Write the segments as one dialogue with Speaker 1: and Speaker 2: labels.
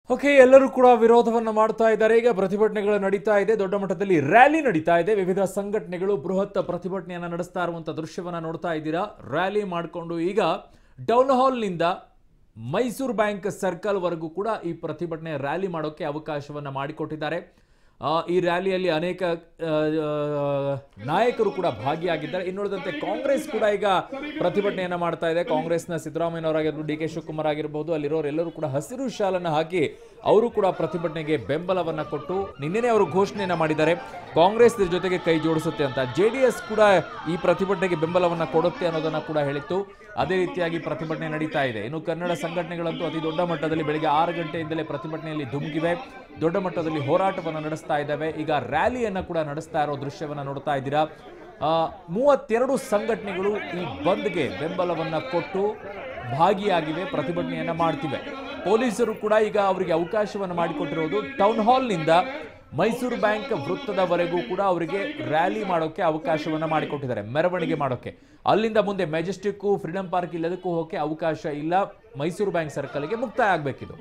Speaker 1: okay ಎಲ್ಲರೂ ಕೂಡ ವಿರೋಧವನ್ನ ಮಾಡ್ತಾ ಇದ್ದಾರೆ ಈಗ ಪ್ರತಿಭಟನೆಗಳು ನಡೀತಾ ಇದೆ ದೊಡ್ಡ ಮಟ್ಟದಲ್ಲಿ ರ್ಯಾಲಿ ನಡೀತಾ ಇದೆ ವಿವಿಧ ಸಂಘಟನೆಗಳು ಬೃಹತ್ ಪ್ರತಿಭಟನೆಯನ್ನ ನಡೆಸ್ತಾ ಇರುವಂತ ದೃಶ್ಯವನ್ನ ನೋಡ್ತಾ ಇದ್ದೀರಾ ರ್ಯಾಲಿ ಮಾಡಿಕೊಂಡು ಈಗ ಡೌನ್ ಹಾಲ್ನಿಂದ ಮೈಸೂರು ಬ್ಯಾಂಕ್ ಸರ್ಕಲ್ ವರೆಗೂ ಕೂಡ ಈ ಪ್ರತಿಭಟನೆ ರ್ಯಾಲಿ ಮಾಡೋಕೆ ಅವಕಾಶವನ್ನ ಮಾಡಿಕೊಟ್ಟಿದ್ದಾರೆ ಆ, ಈ ರ್ಯಾಲಿಯಲ್ಲಿ ಅನೇಕ ಆ, ಆ, ನಾಯಕರು ಕೂಡ ಭಾಗಿಯಾಗಿದ್ದಾರೆ ಇನ್ನುಳಿದಂತೆ ಕಾಂಗ್ರೆಸ್ ಕೂಡ ಈಗ ಪ್ರತಿಭಟನೆಯನ್ನ ಮಾಡ್ತಾ ಇದೆ ಕಾಂಗ್ರೆಸ್ನ ಸಿದ್ದರಾಮಯ್ಯನವರಾಗಿರ್ಬೋದು ಡಿ ಕೆ ಶಿವಕುಮಾರ್ ಆಗಿರ್ಬೋದು ಅಲ್ಲಿರೋರೆಲ್ಲರೂ ಕೂಡ ಹಸಿರು ಶಾಲನ್ನ ಹಾಕಿ ಅವರು ಕೂಡ ಪ್ರತಿಭಟನೆಗೆ ಬೆಂಬಲವನ್ನ ಕೊಟ್ಟು ನಿನ್ನೆನೇ ಅವರು ಘೋಷಣೆಯನ್ನ ಮಾಡಿದ್ದಾರೆ ಕಾಂಗ್ರೆಸ್ ಇದ್ರ ಜೊತೆಗೆ ಕೈ ಜೋಡಿಸುತ್ತೆ ಅಂತ ಜೆ ಡಿ ಎಸ್ ಕೂಡ ಈ ಪ್ರತಿಭಟನೆಗೆ ಬೆಂಬಲವನ್ನ ಕೊಡುತ್ತೆ ಅನ್ನೋದನ್ನ ಕೂಡ ಹೇಳಿತ್ತು ಅದೇ ರೀತಿಯಾಗಿ ಪ್ರತಿಭಟನೆ ನಡೀತಾ ಇದೆ ಇನ್ನು ಕನ್ನಡ ಸಂಘಟನೆಗಳಂತೂ ಅತಿ ದೊಡ್ಡ ಮಟ್ಟದಲ್ಲಿ ಬೆಳಿಗ್ಗೆ ಆರು ಗಂಟೆಯಿಂದಲೇ ಪ್ರತಿಭಟನೆಯಲ್ಲಿ ಧುಮುಕಿವೆ ದೊಡ್ಡ ಮಟ್ಟದಲ್ಲಿ ಹೋರಾಟವನ್ನು ನಡೆಸ್ತಾ ಇದ್ದಾವೆ ಈಗ ರ್ಯಾಲಿಯನ್ನ ಕೂಡ ನಡೆಸ್ತಾ ಇರೋ ದೃಶ್ಯವನ್ನ ನೋಡ್ತಾ ಇದ್ದೀರಾ ಆ, ಮೂವತ್ತೆರಡು ಸಂಘಟನೆಗಳು ಈ ಬಂದ್ಗೆ ಬೆಂಬಲವನ್ನ ಕೊಟ್ಟು ಭಾಗಿಯಾಗಿವೆ ಪ್ರತಿಭಟನೆಯನ್ನ ಮಾಡ್ತಿವೆ ಪೊಲೀಸರು ಕೂಡ ಈಗ ಅವರಿಗೆ ಅವಕಾಶವನ್ನು ಮಾಡಿಕೊಟ್ಟಿರೋದು ಟೌನ್ ಹಾಲ್ನಿಂದ ಮೈಸೂರು ಬ್ಯಾಂಕ್ ವೃತ್ತದವರೆಗೂ ಕೂಡ ಅವರಿಗೆ ರ್ಯಾಲಿ ಮಾಡೋಕೆ ಅವಕಾಶವನ್ನ ಮಾಡಿಕೊಟ್ಟಿದ್ದಾರೆ ಮೆರವಣಿಗೆ ಮಾಡೋಕೆ ಅಲ್ಲಿಂದ ಮುಂದೆ ಮೆಜೆಸ್ಟಿಕ್ ಫ್ರೀಡಂ ಪಾರ್ಕ್ ಇಲ್ಲದಕ್ಕೂ ಹೋಗಕ್ಕೆ ಅವಕಾಶ ಇಲ್ಲ ಮೈಸೂರು ಬ್ಯಾಂಕ್ ಸರ್ಕಲ್ಗೆ ಮುಕ್ತಾಯ ಆಗ್ಬೇಕಿದು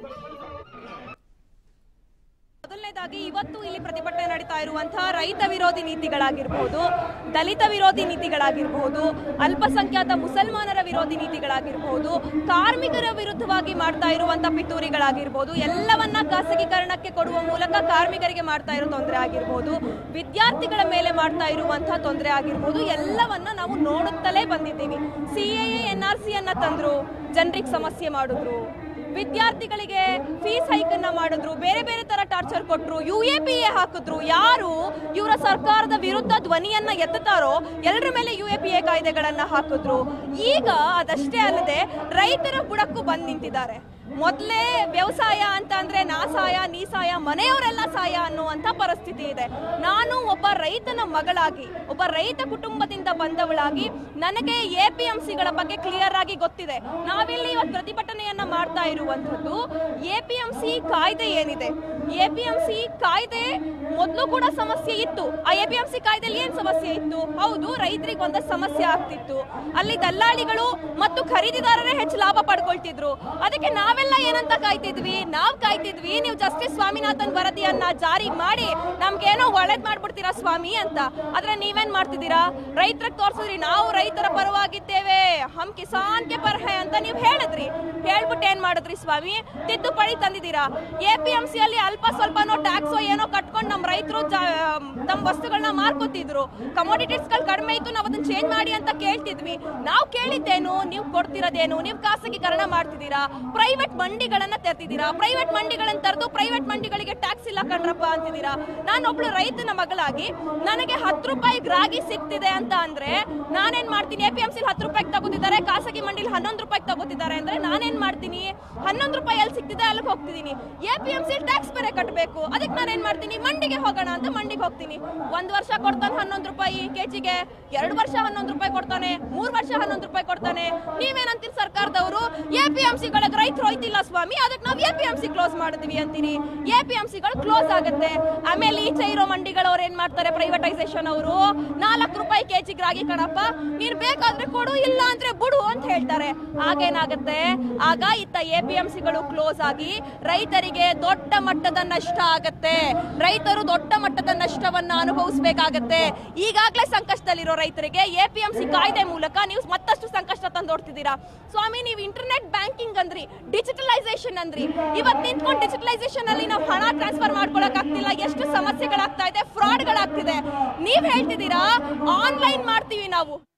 Speaker 2: ಮೊದಲನೇದಾಗಿ ಇವತ್ತು ಇಲ್ಲಿ ಪ್ರತಿಭಟನೆ ನಡೀತಾ ಇರುವಂತಹ ರೈತ ವಿರೋಧಿ ನೀತಿಗಳಾಗಿರ್ಬೋದು ದಲಿತ ವಿರೋಧಿ ನೀತಿಗಳಾಗಿರ್ಬೋದು ಅಲ್ಪಸಂಖ್ಯಾತ ಮುಸಲ್ಮಾನರ ವಿರೋಧಿ ನೀತಿಗಳಾಗಿರ್ಬೋದು ಕಾರ್ಮಿಕರ ವಿರುದ್ಧವಾಗಿ ಮಾಡ್ತಾ ಇರುವಂತಹ ಪಿತೂರಿಗಳಾಗಿರ್ಬೋದು ಎಲ್ಲವನ್ನ ಖಾಸಗೀಕರಣಕ್ಕೆ ಕೊಡುವ ಮೂಲಕ ಕಾರ್ಮಿಕರಿಗೆ ಮಾಡ್ತಾ ಇರೋ ತೊಂದರೆ ಆಗಿರ್ಬೋದು ವಿದ್ಯಾರ್ಥಿಗಳ ಮೇಲೆ ಮಾಡ್ತಾ ಇರುವಂತಹ ತೊಂದರೆ ಆಗಿರ್ಬೋದು ಎಲ್ಲವನ್ನ ನಾವು ನೋಡುತ್ತಲೇ ಬಂದಿದ್ದೀವಿ C A N R C ಅನ್ನ ತಂದ್ರು ಜನರಿಗೆ ಸಮಸ್ಯೆ ಮಾಡಿದ್ರು ವಿದ್ಯಾರ್ಥಿಗಳಿಗೆ ಫೀಸ್ ಹೈಕ್ ಅನ್ನ ಮಾಡಿದ್ರು ಬೇರೆ ಬೇರೆ ತರ ಟಾರ್ಚರ್ ಕೊಟ್ರು ಯು ಎ ಪಿ ಎ ಹಾಕಿದ್ರು ಯಾರು ಇವರ ಸರ್ಕಾರದ ವಿರುದ್ಧ ಧ್ವನಿಯನ್ನ ಎತ್ತುತ್ತಾರೋ ಎಲ್ಲರ ಮೇಲೆ ಯು ಎ ಪಿ ಎ ಕಾಯ್ದೆಗಳನ್ನ ಹಾಕಿದ್ರು ಈಗ ಅದಷ್ಟೇ ಅಲ್ಲದೆ ರೈತರ ಬುಡಕ್ಕೂ ಬಂದ್ ನಿಂತಿದ್ದಾರೆ ಮೊದಲೇ ವ್ಯವಸಾಯ ಅಂತ ಅಂದ್ರೆ ನಾ ಸಾಯ ನೀ ಸಾಯ ಮನೆಯವರೆಲ್ಲ ಸಾಯ ಅನ್ನುವಂತ ಪರಿಸ್ಥಿತಿ ಇದೆ ನಾನು ಒಬ್ಬ ರೈತನ ಮಗಳಾಗಿ ಒಬ್ಬ ರೈತ ಕುಟುಂಬದಿಂದ ಬಂದವಳಾಗಿ ನನಗೆ ಎ ಪಿ ಎಂ ಸಿಗಳ ಬಗ್ಗೆ ಕ್ಲಿಯರ್ ಆಗಿ ಗೊತ್ತಿದೆ ನಾವಿಲ್ಲಿ ಇವತ್ತು ಪ್ರತಿಭಟನೆಯನ್ನ ಮಾಡ್ತಾ ಇರುವಂತದ್ದು ಎ ಪಿ ಎಂ ಸಿ ಕಾಯ್ದೆ ಏನಿದೆ ಎ ಪಿ ಎಂ ಸಿ ಕಾಯ್ದೆ ಮೊದಲು ಕೂಡ ಸಮಸ್ಯೆ ಇತ್ತು ಆ ಎ ಪಿ ಎಂ ಸಿ ಕಾಯ್ದೆಯಲ್ಲಿ ಏನ್ ಸಮಸ್ಯೆ ಇತ್ತು ಹೌದು ರೈತರಿಗೆ ಒಂದಷ್ಟು ಸಮಸ್ಯೆ ಆಗ್ತಿತ್ತು ಅಲ್ಲಿ ದಲ್ಲಾಳಿಗಳು ಮತ್ತು ಖರೀದಿದಾರರೇ ಹೆಚ್ಚು ಲಾಭ ಪಡ್ಕೊಳ್ತಿದ್ರು ಅದಕ್ಕೆ ನಾವೆಲ್ಲ ಏನಂತ ಕಾಯ್ತಿದ್ವಿ ನಾವ್ ಕಾಯ್ತಿದ್ವಿ ನೀವು ಜಸ್ಟಿಸ್ ಸ್ವಾಮಿನಾಥನ್ ವರದಿಯನ್ನ ಜಾರಿ ಮಾಡಿ ನಮ್ಗೇನೋ ಒಳ್ಳೇದ್ ಮಾಡ್ಬಿಡ್ತೀರಾ ಸ್ವಾಮಿ ಅಂತ ಆದ್ರೆ ನೀವೇನ್ ಮಾಡ್ತಿದ್ದೀರಾ ರೈತರಿಗೆ ತೋರ್ಸಿದ್ರಿ ನಾವು ರೈತರ ಪರವಾಗಿದ್ದೇವೆ ಹಮ್ ಕಿಸಾನ್ ಕೆ ಪರ ಹೈ ಅಂತ ನೀವು ಹೇಳಿದ್ರಿ ಹೇಳ್ಬಿಟ್ಟು ಏನ್ ಮಾಡಿದ್ರಿ ಸ್ವಾಮಿ ತಿದ್ದುಪಡಿ ತಂದಿದ್ದೀರಾ ಎ ಪಿ ಎಂ ಸಿ ಅಲ್ಲಿ ಅಲ್ಪ ಸ್ವಲ್ಪನೋ ಟ್ಯಾಕ್ಸ್ ಏನೋ ಕಟ್ಕೊಂಡು ನಮ್ಮ ರೈತರು ತಮ್ಮ ವಸ್ತುಗಳನ್ನ ಮಾರ್ಕೋತಿದ್ರು ಕಮೋಡಿಟೀಸ್ ಗಳು ಕಡಿಮೆ ಇತ್ತು ನಾವು ಅದನ್ನ ಚೇಂಜ್ ಮಾಡಿ ಅಂತ ಕೇಳ್ತಿದ್ವಿ ನಾವು ಕೇಳಿದ್ದೇನು ನೀವು ಕೊಡ್ತಿರೋದೇನು ನೀವು ಖಾಸಗೀಕರಣ ಮಾಡ್ತಿದ್ದೀರಾ ಪ್ರೈವೇಟ್ ಮಂಡಿಗಳನ್ನ ತೆರ್ತಿದ್ದೀರಾ ಪ್ರೈವೇಟ್ ಮಂಡಿಗಳನ್ನ ತೆರೆದು ಪ್ರೈವೇಟ್ ಮಂಡಿಗಳಿಗೆ ಟ್ಯಾಕ್ಸ್ ಇಲ್ಲ ಕಣ್ರಪ್ಪ ಅಂತಿದ್ದೀರಾ ನಾನೊಬ್ಳು ರೈತನ ಮಗಳಾಗಿ ನನಗೆ ಹತ್ತು ರೂಪಾಯಿ ರಾಗಿ ಸಿಗ್ತಿದೆ ಅಂತ ಅಂದ್ರೆ ನಾನೇನ್ ಮಾಡ್ತೀನಿ ಎ ಪಿ ಎಂ ಸಿ ಹತ್ತು ರೂಪಾಯಿಗೆ ತಗೋತಿದ್ದಾರೆ ಖಾಸಗಿ ಮಂಡಿಲಿ ಹನ್ನೊಂದು ರೂಪಾಯಿಗೆ ತಗೋತಿದ್ದಾರೆ ಅಂದ್ರೆ ನಾನೇನ್ ಮಾಡ್ತೀನಿ ಹನ್ನೊಂದು ರೂಪಾಯಿ ಎಲ್ಲಿ ಸಿಗ್ತಿದೆ ಅಲ್ಲಿಗೆ ಹೋಗ್ತಿದ್ದೀನಿ A P M C tax ಬೇರೆ ಕಟ್ಟಬೇಕು ಅದಕ್ಕೆ ನಾನೇನ್ ಮಾಡ್ತೀನಿ ಮಂಡಿಗೆ ಹೋಗೋಣ ಅಂತ ಮಂಡಿಗೆ ಹೋಗ್ತೀನಿ ಒಂದ್ ವರ್ಷ ಕೊಡ್ತಾನೆ ಹನ್ನೊಂದು ರೂಪಾಯಿ ಕೆಜಿಗೆ ಎರಡು ವರ್ಷ ಹನ್ನೊಂದು ರೂಪಾಯಿ ಕೊಡ್ತಾನೆ ಮೂರ್ ವರ್ಷ ಹನ್ನೊಂದು ರೂಪಾಯಿ ಕೊಡ್ತಾನೆ ನೀವೇನಂತೀರಿ ಸರ್ಕಾರದವರು ಎ ಪಿ ಎಂ ಸಿಗಳಿಗೆ ರೈತರು ಹೋಯ್ತಿಲ್ಲ ಸ್ವಾಮಿ ಅದಕ್ಕೆ ನಾವು A P M C close ಮಾಡಿದ್ವಿ ಅಂತೀನಿ ಎ ಪಿ ಎಂ ಸಿಗಳು ಕ್ಲೋಸ್ ಆಗುತ್ತೆ ಆಮೇಲೆ ಈಚೆ ಇರೋ ಮಂಡಿಗಳವ್ರು ಏನ್ ಮಾಡ್ತಾರೆ ಪ್ರೈವೇಟೈಸೇಷನ್ ಅವರು ನಾಲ್ಕು ರೂಪಾಯಿ ಕೆಜಿಗೆ ರಾಗಿ ಕಣಪ್ಪ ನೀನ್ ಬೇಕಾದ್ರೆ ಕೊಡು ಇಲ್ಲ ಅಂದ್ರೆ ಬಿಡು ಅಂತ ಹೇಳ್ತಾರೆ ಆಗೇನಾಗತ್ತೆ ಆಗ ಇತ್ತ ಎ ಪಿ ಎಂ ಸಿಗಳು ಕ್ಲೋಸ್ ಆಗಿ ರೈತರಿಗೆ ದೊಡ್ಡ ಮಟ್ಟದ ನಷ್ಟ ಆಗತ್ತೆ ರೈತರು ದೊಡ್ಡ ಮಟ್ಟದ ನಷ್ಟವನ್ನ ಅನುಭವಿಸಬೇಕಾಗತ್ತೆ ಈಗಾಗಲೇ ಸಂಕಷ್ಟದಲ್ಲಿರೋ ರೈತರಿಗೆ ಎ ಪಿ ಎಂ ಸಿ ಕಾಯ್ದೆ ಮೂಲಕ ನೀವು ಮತ್ತಷ್ಟು ಸಂಕಷ್ಟ ತಂದೋಡ್ತಿದ್ದೀರಾ ಸ್ವಾಮಿ ನೀವು ಇಂಟರ್ನೆಟ್ ಬ್ಯಾಂಕಿಂಗ್ ಅಂದ್ರಿ ಡಿಜಿಟಲೈಸೇಷನ್ ಅಂದ್ರಿ ಇವತ್ತು ನಿಂತ್ಕೊಂಡು ಡಿಜಿಟಲೈಸೇಷನ್ ಅಲ್ಲಿ ನಾವು ಹಣ ಟ್ರಾನ್ಸ್ಫರ್ ಮಾಡ್ಕೊಳಕ್ ಆಗ್ತಿಲ್ಲ ಎಷ್ಟು ಸಮಸ್ಯೆಗಳಾಗ್ತಾ ಇದೆ ಫ್ರಾಡ್ಗಳಾಗ್ತಿದೆ ನೀವ್ ಹೇಳ್ತಿದ್ದೀರಾ ಆನ್ಲೈನ್ ಮಾಡ್ತೀವಿ ನಾವು